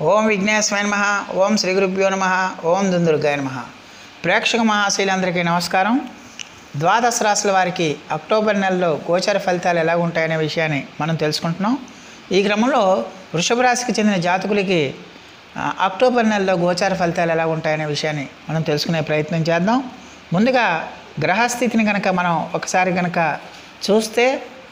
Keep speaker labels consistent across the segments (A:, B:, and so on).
A: ఓం విఘ్నేశ్వరాయ నమ ఓం శ్రీ గురుభ్యో నమ ఓం దుందుర్గాయ నమ ప్రేక్షక మహాశీలందరికీ నమస్కారం ద్వాదశ రాశుల వారికి అక్టోబర్ నెలలో గోచర ఫలితాలు ఎలా ఉంటాయనే విషయాన్ని మనం తెలుసుకుంటున్నాం ఈ క్రమంలో వృషభ రాశికి చెందిన జాతకులకి ఆ, అక్టోబర్ నెలలో గోచార ఫలితాలు ఎలా ఉంటాయనే విషయాన్ని మనం తెలుసుకునే ప్రయత్నం చేద్దాం ముందుగా గ్రహస్థితిని కనుక మనం ఒకసారి కనుక చూస్తే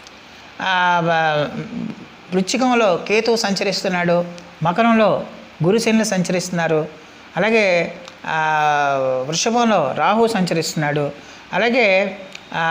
A: ఆ, బ- వృశ్చికంలో కేతువు సంచరిస్తున్నాడు మకరంలో గురుశనులు సంచరిస్తున్నారు అలాగే ఆ, వృషభంలో రాహు సంచరిస్తున్నాడు అలాగే ఆ,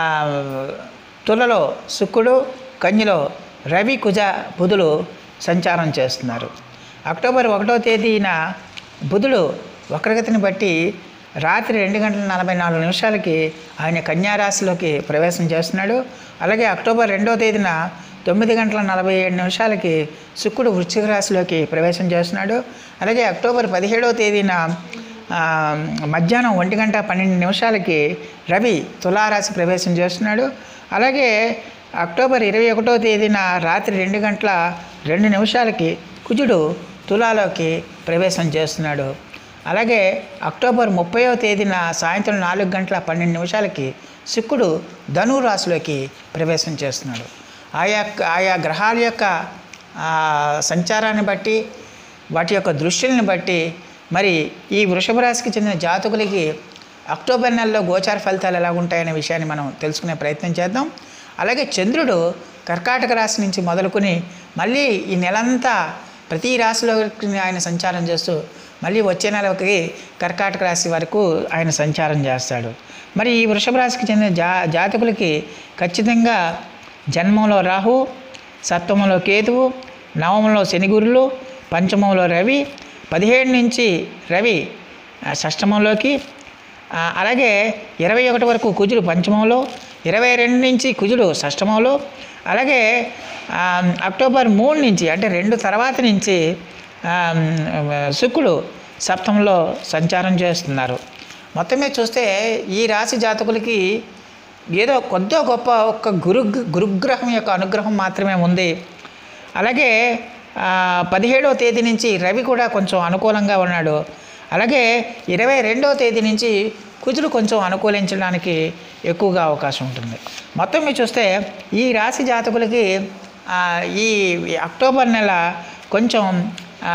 A: తులలో శుక్రుడు కన్యలో రవి కుజ బుధులు సంచారం చేస్తున్నారు అక్టోబర్ ఒకటో తేదీన బుధుడు వక్రగతిని బట్టి రాత్రి రెండు గంటల నలభై నాలుగు నిమిషాలకి ఆయన కన్యారాశిలోకి ప్రవేశం చేస్తున్నాడు అలాగే అక్టోబర్ రెండో తేదీన తొమ్మిది గంటల నలభై ఏడు నిమిషాలకి శుక్రుడు వృశ్చిక రాశిలోకి ప్రవేశం చేస్తున్నాడు అలాగే అక్టోబర్ పదిహేడవ తేదీన ఆ, మధ్యాహ్నం ఒంటి గంట పన్నెండు నిమిషాలకి రవి తులారాశి ప్రవేశం చేస్తున్నాడు అలాగే అక్టోబర్ ఇరవై ఒకటో తేదీన రాత్రి రెండు గంటల రెండు నిమిషాలకి కుజుడు తులాలోకి ప్రవేశం చేస్తున్నాడు అలాగే అక్టోబర్ ముప్పైవ తేదీన సాయంత్రం నాలుగు గంటల పన్నెండు నిమిషాలకి శుక్రుడు ధను రాశిలోకి ప్రవేశం చేస్తున్నాడు ఆయా ఆయా గ్రహాల యొక్క ఆ, సంచారాన్ని బట్టి వాటి యొక్క దృష్టిని బట్టి మరి ఈ వృషభ రాశికి చెందిన జాతకులకి అక్టోబర్ నెలలో గోచార ఫలితాలు ఎలా ఉంటాయనే విషయాన్ని మనం తెలుసుకునే ప్రయత్నం చేద్దాం అలాగే చంద్రుడు కర్కాటక రాశి నుంచి మొదలుకొని మళ్ళీ ఈ నెలంతా ప్రతి రాశిలో ఆయన సంచారం చేస్తూ మళ్ళీ వచ్చే నెలకి కర్కాటక రాశి వరకు ఆయన సంచారం చేస్తాడు మరి ఈ వృషభ రాశికి చెందిన జా జాతకులకి ఖచ్చితంగా జన్మంలో రాహు సప్తమంలో కేతువు నవమంలో శనిగురులు పంచమంలో రవి పదిహేడు నుంచి రవి ఆ, షష్టమంలోకి ఆ, అలాగే ఇరవై ఒకటి వరకు కుజుడు పంచమంలో ఇరవై రెండు నుంచి కుజుడు షష్టమంలో అలాగే ఆ, అక్టోబర్ మూడు నుంచి అంటే రెండు తర్వాత నుంచి ఆ, శుక్రుడు సప్తంలో సంచారం చేస్తున్నారు మొత్తం మీద చూస్తే ఈ రాశి జాతకులకి ఏదో కొద్దో గొప్ప ఒక్క గురు గురుగ్రహం యొక్క అనుగ్రహం మాత్రమే ఉంది అలాగే ఆ, పదిహేడవ తేదీ నుంచి రవి కూడా కొంచెం అనుకూలంగా ఉన్నాడు అలాగే ఇరవై రెండవ తేదీ నుంచి కుజుడు కొంచెం అనుకూలించడానికి ఎక్కువగా అవకాశం ఉంటుంది మొత్తం మీరు చూస్తే ఈ రాశి జాతకులకి ఆ, ఈ ఈ అక్టోబర్ నెల కొంచెం ఆ,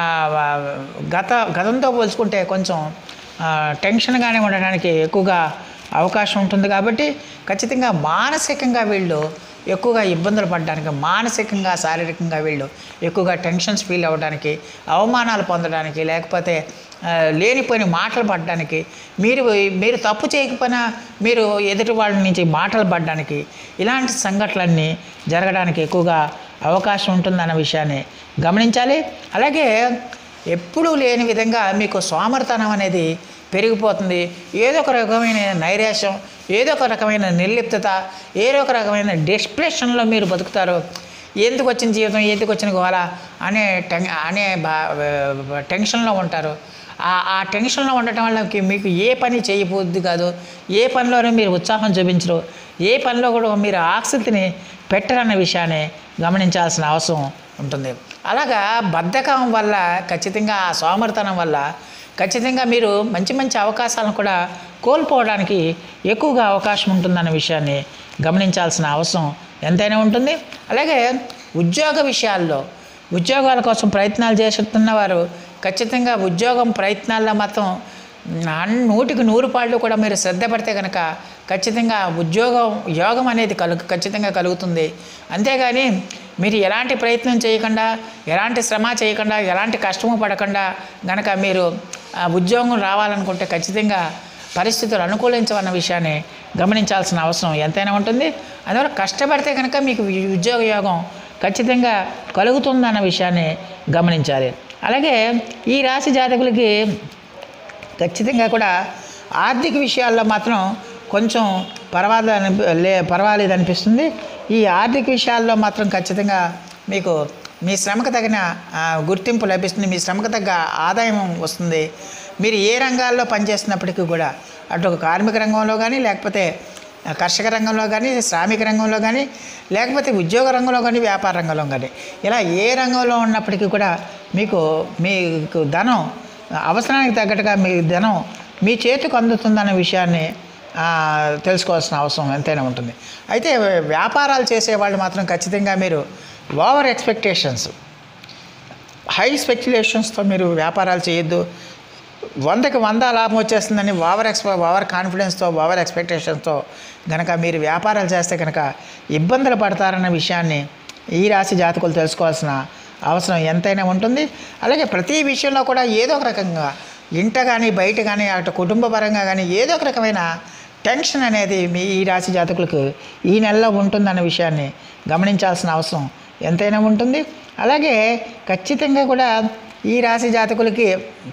A: గత గతంతో పోల్చుకుంటే కొంచెం ఆ, టెన్షన్గానే ఉండడానికి ఎక్కువగా అవకాశం ఉంటుంది కాబట్టి ఖచ్చితంగా మానసికంగా వీళ్ళు ఎక్కువగా ఇబ్బందులు పడడానికి మానసికంగా శారీరకంగా వీళ్ళు ఎక్కువగా టెన్షన్స్ ఫీల్ అవ్వడానికి అవమానాలు పొందడానికి లేకపోతే ఆ, లేనిపోయిన మాటలు పడడానికి మీరు మీరు తప్పు చేయకపోయినా మీరు ఎదుటి వాళ్ళ నుంచి మాటలు పడడానికి ఇలాంటి సంఘటనలన్నీ జరగడానికి ఎక్కువగా అవకాశం ఉంటుందన్న విషయాన్ని గమనించాలి అలాగే ఎప్పుడూ లేని విధంగా మీకు సోమర్తనం అనేది పెరిగిపోతుంది ఏదో ఒక రకమైన నైరాశ్యం ఏదో ఒక రకమైన నిర్లిప్తత ఏదో ఒక రకమైన డిస్ప్రెషన్లో మీరు బతుకుతారు ఎందుకు వచ్చిన జీవితం ఎందుకు వచ్చిన గోల అనే టెన్ అనే బా టెన్షన్లో ఉంటారు ఆ ఆ టెన్షన్లో ఉండటం వల్ల కి- మీకు ఏ పని చేయబోద్ది కాదు ఏ పనిలోనూ మీరు ఉత్సాహం చూపించరు ఏ పనిలో కూడా మీరు ఆసక్తిని పెట్టరన్న విషయాన్ని గమనించాల్సిన అవసరం ఉంటుంది అలాగా బద్ధకం వల్ల ఖచ్చితంగా ఆ సోమరితనం వల్ల ఖచ్చితంగా మీరు మంచి మంచి అవకాశాలను కూడా కోల్పోవడానికి ఎక్కువగా అవకాశం ఉంటుందన్న విషయాన్ని గమనించాల్సిన అవసరం ఎంతైనా ఉంటుంది అలాగే ఉద్యోగ విషయాల్లో ఉద్యోగాల కోసం ప్రయత్నాలు చేస్తున్న వారు ఖచ్చితంగా ఉద్యోగం ప్రయత్నాల్లో మాత్రం అన్- నూటికి నూరు పాళ్ళు కూడా మీరు శ్రద్ధ పడితే కనుక ఖచ్చితంగా ఉద్యోగం యోగం అనేది కలుగు ఖచ్చితంగా కలుగుతుంది అంతేగాని మీరు ఎలాంటి ప్రయత్నం చేయకుండా ఎలాంటి శ్రమ చేయకుండా ఎలాంటి కష్టము పడకుండా గనక మీరు ఆ ఉద్యోగం రావాలనుకుంటే ఖచ్చితంగా పరిస్థితులు అనుకూలించవన్న విషయాన్ని గమనించాల్సిన అవసరం ఎంతైనా ఉంటుంది అందువల్ల కష్టపడితే కనుక మీకు ఈ ఉద్యోగ యోగం ఖచ్చితంగా కలుగుతుందన్న విషయాన్ని గమనించాలి అలాగే ఈ రాశి జాతకులకి ఖచ్చితంగా కూడా ఆర్థిక విషయాల్లో మాత్రం కొంచెం పర్వాలేదు అనిపి లే పర్వాలేదు అనిపిస్తుంది ఈ ఆర్థిక విషయాల్లో మాత్రం ఖచ్చితంగా మీకు మీ శ్రమకు తగిన ఆ, గుర్తింపు లభిస్తుంది మీ శ్రమకు తగ్గ ఆదాయం వస్తుంది మీరు ఏ రంగాల్లో పనిచేస్తున్నప్పటికీ కూడా అటు ఒక కార్మిక రంగంలో కానీ లేకపోతే కర్షక రంగంలో కానీ శ్రామిక రంగంలో కానీ లేకపోతే ఉద్యోగ రంగంలో కానీ వ్యాపార రంగంలో కానీ ఇలా ఏ రంగంలో ఉన్నప్పటికీ కూడా మీకు మీకు ధనం అవసరానికి తగ్గట్టుగా మీ ధనం మీ చేతికి అందుతుందనే విషయాన్ని ఆ, తెలుసుకోవాల్సిన అవసరం ఎంతైనా ఉంటుంది అయితే వ్యాపారాలు చేసేవాళ్ళు మాత్రం ఖచ్చితంగా మీరు ఓవర్ ఎక్స్పెక్టేషన్స్ హై స్పెక్యులేషన్స్తో మీరు వ్యాపారాలు చేయొద్దు వందకి వంద లాభం వచ్చేస్తుందని ఓవర్ ఎక్స్పె ఓవర్ కాన్ఫిడెన్స్తో ఓవర్ ఎక్స్పెక్టేషన్తో కనుక మీరు వ్యాపారాలు చేస్తే కనుక ఇబ్బందులు పడతారన్న విషయాన్ని ఈ రాశి జాతకులు తెలుసుకోవాల్సిన అవసరం ఎంతైనా ఉంటుంది అలాగే ప్రతి విషయంలో కూడా ఏదో ఒక రకంగా ఇంట కానీ బయట కానీ అటు కుటుంబ పరంగా కానీ ఏదో ఒక రకమైన టెన్షన్ అనేది మీ ఈ రాశి జాతకులకు ఈ నెలలో ఉంటుందన్న విషయాన్ని గమనించాల్సిన అవసరం ఎంతైనా ఉంటుంది అలాగే ఖచ్చితంగా కూడా ఈ రాశి జాతకులకి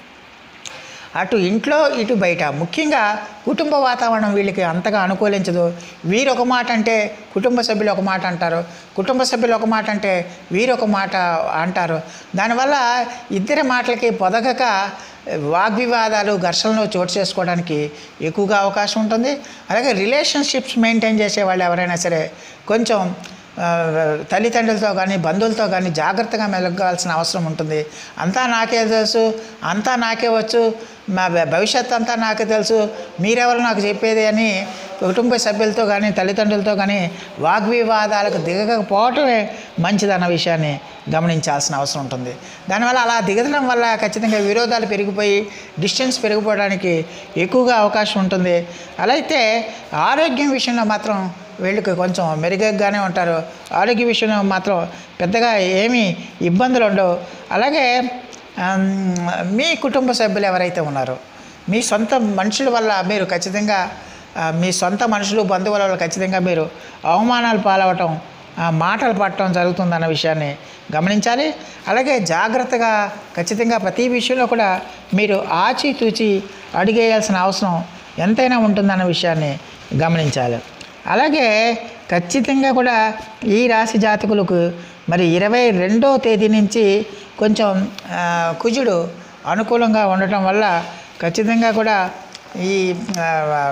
A: అటు ఇంట్లో ఇటు బయట ముఖ్యంగా కుటుంబ వాతావరణం వీళ్ళకి అంతగా అనుకూలించదు వీరు ఒక మాట అంటే కుటుంబ సభ్యులు ఒక మాట అంటారు కుటుంబ సభ్యులు ఒక మాట అంటే వీరు ఒక మాట అంటారు దానివల్ల ఇద్దరి మాటలకి పొదగక వాగ్వివాదాలు ఘర్షణలు చోటు చేసుకోవడానికి ఎక్కువగా అవకాశం ఉంటుంది అలాగే రిలేషన్షిప్స్ మెయింటైన్ చేసే వాళ్ళు ఎవరైనా సరే కొంచెం ఆ, తల్లిదండ్రులతో కానీ బంధువులతో కానీ జాగ్రత్తగా మెలగాల్సిన అవసరం ఉంటుంది అంతా నాకే తెలుసు అంతా నాకే వచ్చు మా భ- భవిష్యత్ అంతా నాకే తెలుసు మీరెవరు నాకు చెప్పేది అని కుటుంబ సభ్యులతో కానీ తల్లిదండ్రులతో కానీ వాగ్వివాదాలకు దిగకపోవటమే మంచిదన్న విషయాన్ని గమనించాల్సిన అవసరం ఉంటుంది దానివల్ల అలా దిగదడం వల్ల ఖచ్చితంగా విరోధాలు పెరిగిపోయి డిస్టెన్స్ పెరిగిపోవడానికి ఎక్కువగా అవకాశం ఉంటుంది అలా అయితే ఆరోగ్యం విషయంలో మాత్రం వీళ్ళకి కొంచెం మెరుగ్గానే ఉంటారు ఆరోగ్య విషయంలో మాత్రం పెద్దగా ఏమీ ఇబ్బందులు ఉండవు అలాగే ఆమ్, మీ కుటుంబ సభ్యులు ఎవరైతే ఉన్నారో మీ సొంత మనుషుల వల్ల మీరు ఖచ్చితంగా ఆ, మీ సొంత మనుషులు బంధువుల వల్ల ఖచ్చితంగా మీరు అవమానాలు పాలవటం ఆ, మాటలు పడటం జరుగుతుందన్న విషయాన్ని గమనించాలి అలాగే జాగ్రత్తగా ఖచ్చితంగా ప్రతి విషయంలో కూడా మీరు ఆచితూచి అడిగేయాల్సిన అవసరం ఎంతైనా ఉంటుందన్న విషయాన్ని గమనించాలి అలాగే ఖచ్చితంగా కూడా ఈ రాశి జాతకులకు మరి ఇరవై రెండో తేదీ నుంచి కొంచెం ఆ, కుజుడు అనుకూలంగా ఉండటం వల్ల ఖచ్చితంగా కూడా ఈ ఆ,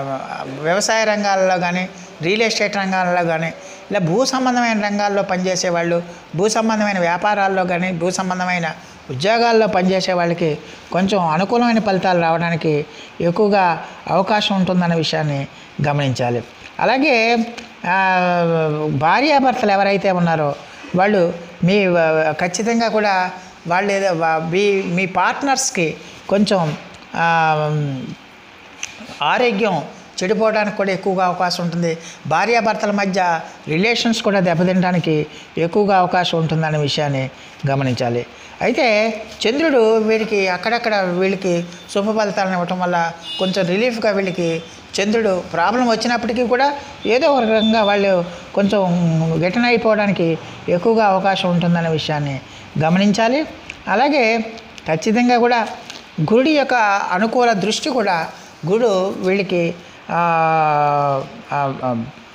A: వ్యవసాయ రంగాల్లో కానీ రియల్ ఎస్టేట్ రంగాల్లో కానీ ఇలా భూ సంబంధమైన రంగాల్లో పనిచేసే వాళ్ళు భూ సంబంధమైన వ్యాపారాల్లో కానీ భూ సంబంధమైన ఉద్యోగాల్లో పనిచేసే వాళ్ళకి కొంచెం అనుకూలమైన ఫలితాలు రావడానికి ఎక్కువగా అవకాశం ఉంటుందన్న విషయాన్ని గమనించాలి అలాగే ఆ, భార్యాభర్తలు ఎవరైతే ఉన్నారో వాళ్ళు మీ వ- ఖచ్చితంగా కూడా వాళ్ళు ఏదో వా- మీ మీ పార్ట్నర్స్కి కొంచెం ఆ, ఆరోగ్యం చెడిపోవడానికి కూడా ఎక్కువగా అవకాశం ఉంటుంది భార్యాభర్తల మధ్య రిలేషన్స్ కూడా దెబ్బతినడానికి ఎక్కువగా అవకాశం ఉంటుందనే విషయాన్ని గమనించాలి అయితే చంద్రుడు వీరికి అక్కడక్కడ వీళ్ళకి శుభ ఫలితాలను ఇవ్వటం వల్ల కొంచెం రిలీఫ్గా వీళ్ళకి చంద్రుడు ప్రాబ్లం వచ్చినప్పటికీ కూడా ఏదో ఒక రకంగా వాళ్ళు కొంచెం రిటర్న్ అయిపోవడానికి ఎక్కువగా అవకాశం ఉంటుందనే విషయాన్ని గమనించాలి అలాగే ఖచ్చితంగా కూడా గురుడి యొక్క అనుకూల దృష్టి కూడా గురుడు వీళ్ళకి ఆ, ఆ, ఆ,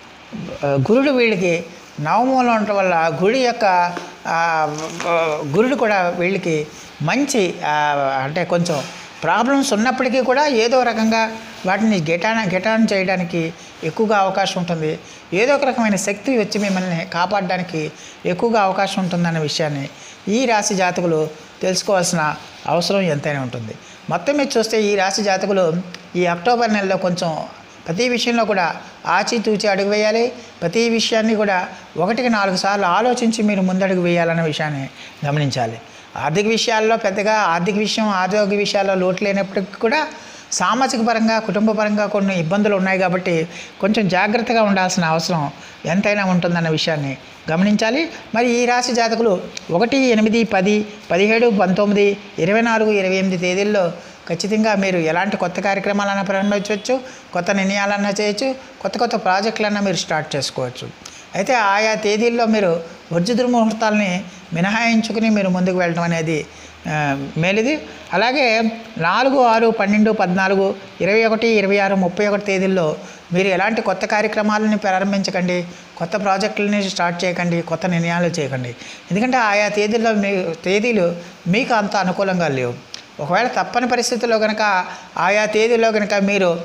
A: గురుడు వీళ్ళకి నవమూలం ఉండటం వల్ల గుడి యొక్క ఆ, ఆ, గురుడు కూడా వీళ్ళకి మంచి ఆ, అంటే కొంచెం ప్రాబ్లమ్స్ ఉన్నప్పటికీ కూడా ఏదో రకంగా వాటిని గెటాన గెటాన్ చేయడానికి ఎక్కువగా అవకాశం ఉంటుంది ఏదో ఒక రకమైన శక్తి వచ్చి మిమ్మల్ని కాపాడడానికి ఎక్కువగా అవకాశం ఉంటుందన్న విషయాన్ని ఈ రాశి జాతకులు తెలుసుకోవాల్సిన అవసరం ఎంతైనా ఉంటుంది మొత్తం మీద చూస్తే ఈ రాశి జాతకులు ఈ అక్టోబర్ నెలలో కొంచెం ప్రతి విషయంలో కూడా ఆచితూచి అడుగు వేయాలి ప్రతి విషయాన్ని కూడా ఒకటికి నాలుగు సార్లు ఆలోచించి మీరు ముందడుగు వేయాలన్న విషయాన్ని గమనించాలి ఆర్థిక విషయాల్లో పెద్దగా ఆర్థిక విషయం ఆరోగ్య విషయాల్లో లోటు లేనప్పటికీ కూడా సామాజిక పరంగా కుటుంబ పరంగా కొన్ని ఇబ్బందులు ఉన్నాయి కాబట్టి కొంచెం జాగ్రత్తగా ఉండాల్సిన అవసరం ఎంతైనా ఉంటుందన్న విషయాన్ని గమనించాలి మరి ఈ రాశి జాతకులు ఒకటి ఎనిమిది పది పదిహేడు పంతొమ్మిది ఇరవై నాలుగు ఇరవై ఎనిమిది తేదీల్లో ఖచ్చితంగా మీరు ఎలాంటి కొత్త కార్యక్రమాలన్నా ప్రారంభించవచ్చు కొత్త నిర్ణయాలన్నా చేయొచ్చు కొత్త కొత్త ప్రాజెక్టులన్నా మీరు స్టార్ట్ చేసుకోవచ్చు అయితే ఆయా తేదీల్లో మీరు వర్జ దుర్ముహూర్తాలని మినహాయించుకుని మీరు ముందుకు వెళ్ళడం అనేది ఆ, మేలిది అలాగే నాలుగు ఆరు పన్నెండు పద్నాలుగు ఇరవై ఒకటి ఇరవై ఆరు ముప్పై ఒకటి తేదీల్లో మీరు ఎలాంటి కొత్త కార్యక్రమాలని ప్రారంభించకండి కొత్త ప్రాజెక్టులని స్టార్ట్ చేయకండి కొత్త నిర్ణయాలు చేయకండి ఎందుకంటే ఆయా తేదీల్లో మీ తేదీలు మీకు అంత అనుకూలంగా లేవు ఒకవేళ తప్పని పరిస్థితుల్లో కనుక ఆయా తేదీలో కనుక మీరు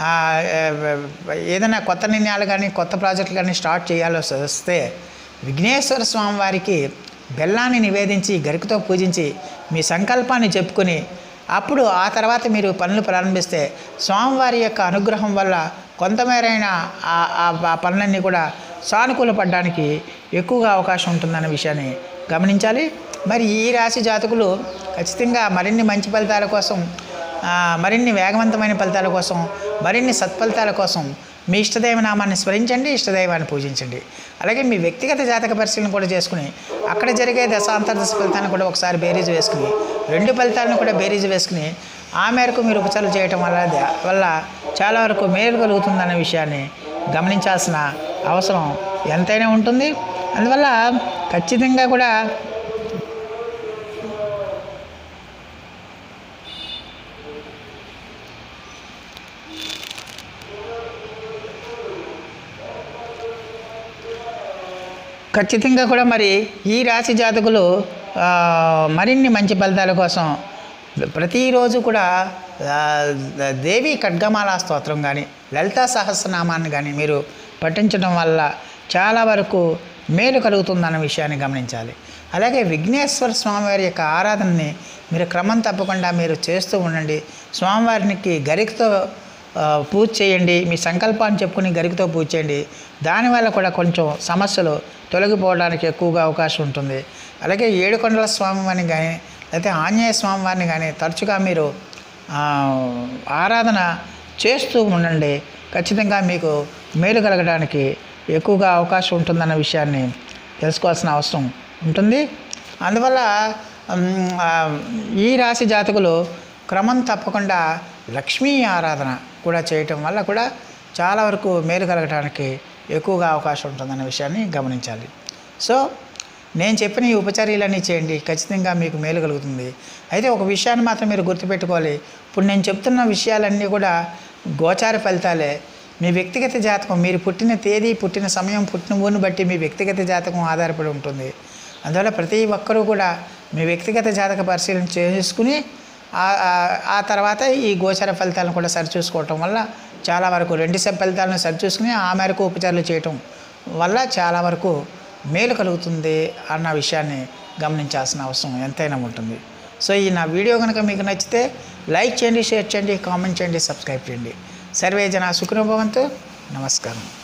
A: ఆ, ఆ, ఏదైనా కొత్త నిర్ణయాలు కానీ కొత్త ప్రాజెక్టులు కానీ స్టార్ట్ చేయాల్సి వస్తే విఘ్నేశ్వర స్వామి వారికి బెల్లాన్ని నివేదించి గరికతో పూజించి మీ సంకల్పాన్ని చెప్పుకొని అప్పుడు ఆ తర్వాత మీరు పనులు ప్రారంభిస్తే స్వామివారి యొక్క అనుగ్రహం వల్ల కొంతమేరైన ఆ- ఆ- ఆ పనులన్నీ కూడా సానుకూల పడడానికి ఎక్కువగా అవకాశం ఉంటుందన్న విషయాన్ని గమనించాలి మరి ఈ రాశి జాతకులు ఖచ్చితంగా మరిన్ని మంచి ఫలితాల కోసం ఆ, మరిన్ని వేగవంతమైన ఫలితాల కోసం మరిన్ని సత్ఫలితాల కోసం మీ ఇష్టదైవ నామాన్ని స్మరించండి ఇష్టదైవాన్ని పూజించండి అలాగే మీ వ్యక్తిగత జాతక పరిశీలన కూడా చేసుకుని అక్కడ జరిగే దశాంతర్దశ ఫలితాన్ని కూడా ఒకసారి బేరీజ్ వేసుకుని రెండు ఫలితాలను కూడా బేరీజ్ వేసుకుని ఆ మేరకు మీరు ఉపచారాలు చేయటం వల్ల వల్ల చాలా వరకు మేలు కలుగుతుందన్న విషయాన్ని గమనించాల్సిన అవసరం ఎంతైనా ఉంటుంది అందువల్ల ఖచ్చితంగా కూడా ఖచ్చితంగా కూడా మరి ఈ రాశి జాతకులు ఆ, మరిన్ని మంచి ఫలితాల కోసం ప్రతిరోజు కూడా ఆ, దేవి ఖడ్గమాల స్తోత్రం కానీ లలితా సహస్రనామాన్ని కానీ మీరు పఠించడం వల్ల చాలా వరకు మేలు కలుగుతుందన్న విషయాన్ని గమనించాలి అలాగే విఘ్నేశ్వర స్వామివారి యొక్క ఆరాధనని మీరు క్రమం తప్పకుండా మీరు చేస్తూ ఉండండి స్వామివారికి గరికతో ఆ, పూజ చేయండి మీ సంకల్పాన్ని చెప్పుకుని గరికతో పూజ చేయండి దానివల్ల కూడా కొంచెం సమస్యలు తొలగిపోవడానికి ఎక్కువగా అవకాశం ఉంటుంది అలాగే ఏడుకొండల స్వామివారిని కానీ లేకపోతే ఆంజనేయ స్వామివారిని కానీ తరచుగా మీరు ఆ, ఆరాధన చేస్తూ ఉండండి ఖచ్చితంగా మీకు మేలు కలగడానికి ఎక్కువగా అవకాశం ఉంటుందన్న విషయాన్ని తెలుసుకోవాల్సిన అవసరం ఉంటుంది అందువల్ల ఉమ్, ఆ, ఈ రాశి జాతకులు క్రమం తప్పకుండా లక్ష్మీ ఆరాధన కూడా చేయటం వల్ల కూడా చాలా వరకు మేలు కలగడానికి ఎక్కువగా అవకాశం ఉంటుందన్న విషయాన్ని గమనించాలి సో నేను చెప్పిన ఈ ఉపచర్యలన్నీ చేయండి ఖచ్చితంగా మీకు మేలు కలుగుతుంది అయితే ఒక విషయాన్ని మాత్రం మీరు గుర్తుపెట్టుకోవాలి ఇప్పుడు నేను చెప్తున్న విషయాలన్నీ కూడా గోచార ఫలితాలే మీ వ్యక్తిగత జాతకం మీరు పుట్టిన తేదీ పుట్టిన సమయం పుట్టిన ఊరిని బట్టి మీ వ్యక్తిగత జాతకం ఆధారపడి ఉంటుంది అందువల్ల ప్రతి ఒక్కరూ కూడా మీ వ్యక్తిగత జాతక పరిశీలన చేసుకుని ఆ- ఆ- ఆ తర్వాత ఈ గోచర ఫలితాలను కూడా సరిచూసుకోవటం వల్ల చాలా వరకు రెండు సెప్ ఫలితాలను సరిచూసుకుని ఆ మేరకు ఉపచారాలు చేయటం వల్ల చాలా వరకు మేలు కలుగుతుంది అన్న విషయాన్ని గమనించాల్సిన అవసరం ఎంతైనా ఉంటుంది సో ఈ నా వీడియో కనుక మీకు నచ్చితే లైక్ చేయండి షేర్ చేయండి కామెంట్ చేయండి సబ్స్క్రైబ్ చేయండి సర్వే జన సుఖనుభవంతో నమస్కారం